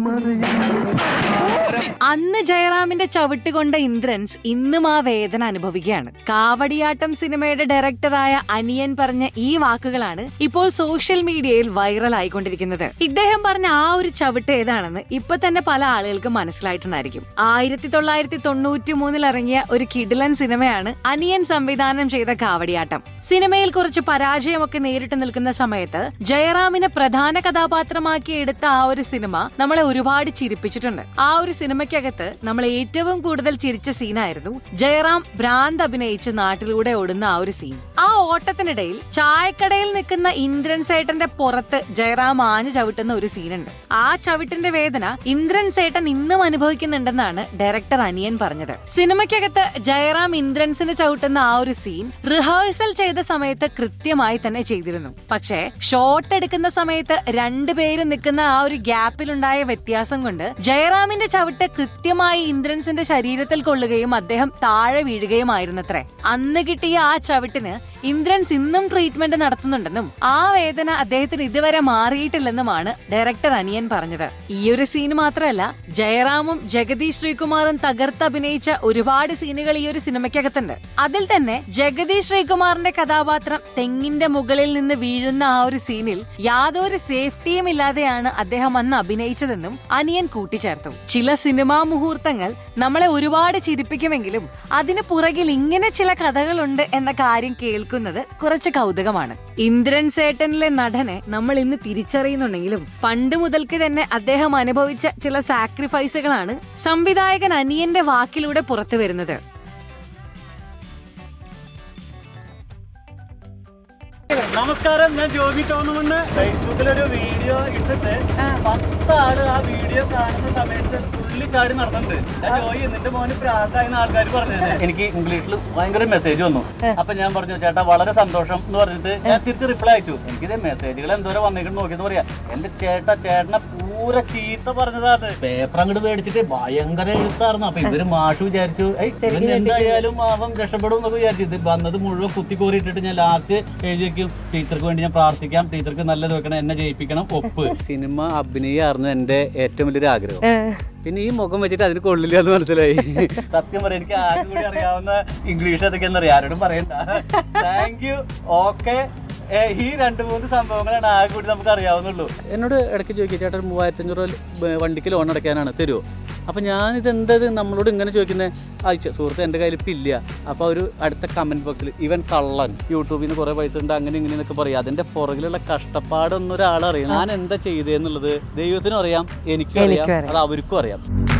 അന്ന് ജയറാമിന്റെ ചവിട്ട് കൊണ്ട ഇന്ദ്രൻസ് ഇന്നും ആ വേദന അനുഭവിക്കുകയാണ് കാവടിയാട്ടം സിനിമയുടെ ഡയറക്ടറായ അനിയൻ പറഞ്ഞ ഈ വാക്കുകളാണ് ഇപ്പോൾ സോഷ്യൽ മീഡിയയിൽ വൈറൽ ആയിക്കൊണ്ടിരിക്കുന്നത് ഇദ്ദേഹം പറഞ്ഞ ആ ഒരു ചവിട്ട് ഏതാണെന്ന് ഇപ്പൊ തന്നെ പല ആളുകൾക്കും മനസ്സിലായിട്ടുണ്ടായിരിക്കും ആയിരത്തി തൊള്ളായിരത്തി തൊണ്ണൂറ്റി മൂന്നിൽ ഇറങ്ങിയ ഒരു കിഡിലൻ സിനിമയാണ് അനിയൻ സംവിധാനം ചെയ്ത കാവടിയാട്ടം സിനിമയിൽ കുറച്ച് പരാജയമൊക്കെ നേരിട്ട് നിൽക്കുന്ന സമയത്ത് ജയറാമിനെ പ്രധാന കഥാപാത്രമാക്കി എടുത്ത ആ ഒരു സിനിമ നമ്മളെ ഒരുപാട് ചിരിപ്പിച്ചിട്ടുണ്ട് ആ ഒരു സിനിമയ്ക്കകത്ത് നമ്മൾ ഏറ്റവും കൂടുതൽ ചിരിച്ച സീനായിരുന്നു ജയറാം ഭ്രാന്ത് അഭിനയിച്ച് നാട്ടിലൂടെ ഓടുന്ന ആ ഒരു സീൻ ആ ഓട്ടത്തിനിടയിൽ ചായക്കടയിൽ നിൽക്കുന്ന ഇന്ദ്രൻ സേട്ടന്റെ പുറത്ത് ജയറാം ആഞ്ഞു ചവിട്ടുന്ന ഒരു സീനുണ്ട് ആ ചവിട്ടിന്റെ വേദന ഇന്ദ്രൻ സേട്ടൻ ഇന്നും അനുഭവിക്കുന്നുണ്ടെന്നാണ് ഡയറക്ടർ അനിയൻ പറഞ്ഞത് സിനിമയ്ക്കകത്ത് ജയറാം ഇന്ദ്രൻസിന് ചവിട്ടുന്ന ആ ഒരു സീൻ റിഹേഴ്സൽ ചെയ്ത സമയത്ത് കൃത്യമായി തന്നെ ചെയ്തിരുന്നു പക്ഷേ ഷോട്ട് എടുക്കുന്ന സമയത്ത് രണ്ടുപേരും നിൽക്കുന്ന ആ ഒരു ഗ്യാപ്പിലുണ്ടായ വ്യത്യാസം കൊണ്ട് ജയറാമിന്റെ ചവിട്ട് കൃത്യമായി ഇന്ദ്രൻസിന്റെ ശരീരത്തിൽ കൊള്ളുകയും അദ്ദേഹം താഴെ വീഴുകയുമായിരുന്നത്രേ അന്ന് കിട്ടിയ ആ ചവിട്ടിന് ഇന്ദ്രൻസ് ഇന്നും ട്രീറ്റ്മെന്റ് നടത്തുന്നുണ്ടെന്നും ആ വേദന അദ്ദേഹത്തിന് ഇതുവരെ മാറിയിട്ടില്ലെന്നുമാണ് ഡയറക്ടർ അനിയൻ പറഞ്ഞത് ഈ ഒരു സീൻ മാത്രമല്ല ജയറാമും ജഗദീഷ് ശ്രീകുമാറും തകർത്ത് അഭിനയിച്ച ഒരുപാട് സീനുകൾ ഈ ഒരു സിനിമയ്ക്കകത്തുണ്ട് അതിൽ തന്നെ ജഗദീഷ് ശ്രീകുമാറിന്റെ കഥാപാത്രം തെങ്ങിന്റെ മുകളിൽ നിന്ന് വീഴുന്ന ആ ഒരു സീനിൽ യാതൊരു സേഫ്റ്റിയും ഇല്ലാതെയാണ് അദ്ദേഹം അന്ന് അഭിനയിച്ചതെന്നും അനിയൻ കൂട്ടിച്ചേർത്തു ചില സിനിമാ മുഹൂർത്തങ്ങൾ നമ്മളെ ഒരുപാട് ചിരിപ്പിക്കുമെങ്കിലും അതിന് പുറകിൽ ഇങ്ങനെ ചില കഥകളുണ്ട് എന്ന കാര്യം കേൾക്കുന്നത് കുറച്ച് കൗതുകമാണ് ഇന്ദ്രൻ സേട്ടനിലെ നടനെ നമ്മൾ ഇന്ന് തിരിച്ചറിയുന്നുണ്ടെങ്കിലും പണ്ട് മുതൽക്ക് തന്നെ അദ്ദേഹം അനുഭവിച്ച ചില സാക്രിഫൈസുകളാണ് സംവിധായകൻ അനിയന്റെ വാക്കിലൂടെ പുറത്തു വരുന്നത് നമസ്കാരം ഞാൻ ജോബി ടോണമെന്ന് ഫേസ്ബുക്കിലൊരു വീഡിയോ ഇട്ടിട്ട് പത്താള് ആ വീഡിയോ കാണുന്ന സമയത്ത് തുള്ളിച്ചാടി നടന്നിട്ടുണ്ട് ഞാൻ ജോയി നിന്റെ മോന് പ്രാന്തായെന്ന് ആൾക്കാർ പറഞ്ഞത് എനിക്ക് ഇംഗ്ലീഷിൽ ഭയങ്കര മെസ്സേജ് വന്നു അപ്പൊ ഞാൻ പറഞ്ഞു ചേട്ടാ വളരെ സന്തോഷം എന്ന് പറഞ്ഞിട്ട് ഞാൻ തിരിച്ച് റിപ്ലൈ അയച്ചു എനിക്കിത് മെസ്സേജുകൾ എന്തോരം വന്നിട്ട് നോക്കിയെന്ന് പറയാ എന്റെ ചേട്ടാ ചേട്ടനെ പൂര ചീത്ത പറഞ്ഞതാണ് പേപ്പർ അങ്ങോട്ട് മേടിച്ചിട്ട് ഭയങ്കര എഴുത്തായിരുന്നു അപ്പൊ ഇവര് മാഷ് വിചാരിച്ചു "ഏയ്, ഇവൻ എന്തായാലും അവൻ രക്ഷപ്പെടും എന്നൊക്കെ വിചാരിച്ചു ഇത് വന്നത് മുഴുവൻ കുത്തി കോരി ഇട്ടിട്ട് ഞാൻ ലാസ്റ്റ് എഴുതി വെക്കും ടീച്ചർക്ക് വേണ്ടി ഞാൻ പ്രാർത്ഥിക്കാം ടീച്ചർക്ക് നല്ലത് വെക്കണം എന്നെ ജയിപ്പിക്കണം ഒപ്പ് സിനിമ അഭിനയായിരുന്നു എന്റെ ഏറ്റവും വലിയൊരു ആഗ്രഹം പിന്നെ ഈ മുഖം വെച്ചിട്ട് അതിന് കൊള്ളില്ല എന്ന് മനസ്സിലായി സത്യം പറയാം എനിക്ക് ആരും കൂടി അറിയാവുന്ന ഇംഗ്ലീഷ് അതൊക്കെ അറിയാം ആരോടും പറയണ്ട താങ്ക് യു ഓക്കെ ഈ രണ്ട് മൂന്ന് സംഭവങ്ങളാണ് ആകെ കൂടി നമുക്ക് അറിയാവുന്നുള്ളൂ എന്നോട് ഇടയ്ക്ക് ചോദിക്കുക ചേട്ടാ ഒരു മൂവായിരത്തഞ്ഞൂറ് രൂപ വണ്ടിക്ക് ലോൺ അടയ്ക്കാനാണ് തരുമോ അപ്പം ഞാനിത് എന്താ ഇത് നമ്മളോട് ഇങ്ങനെ ചോദിക്കുന്നത് അയച്ചു സുഹൃത്ത് എൻ്റെ കയ്യിൽ ഇപ്പം ഇല്ല അപ്പോൾ ഒരു അടുത്ത കമൻറ്റ് ബോക്സിൽ ഇവൻ കള്ളൻ യൂട്യൂബിൽ നിന്ന് കുറേ പൈസ ഉണ്ട് അങ്ങനെ ഇങ്ങനെ എന്നൊക്കെ പറയും അതിൻ്റെ പുറകിലുള്ള കഷ്ടപ്പാടൊന്നും ഒരാളറിയാം ഞാൻ എന്താ ചെയ്തതെന്നുള്ളത് ദൈവത്തിനും അറിയാം എനിക്കും അറിയാം അത് അവർക്കും അറിയാം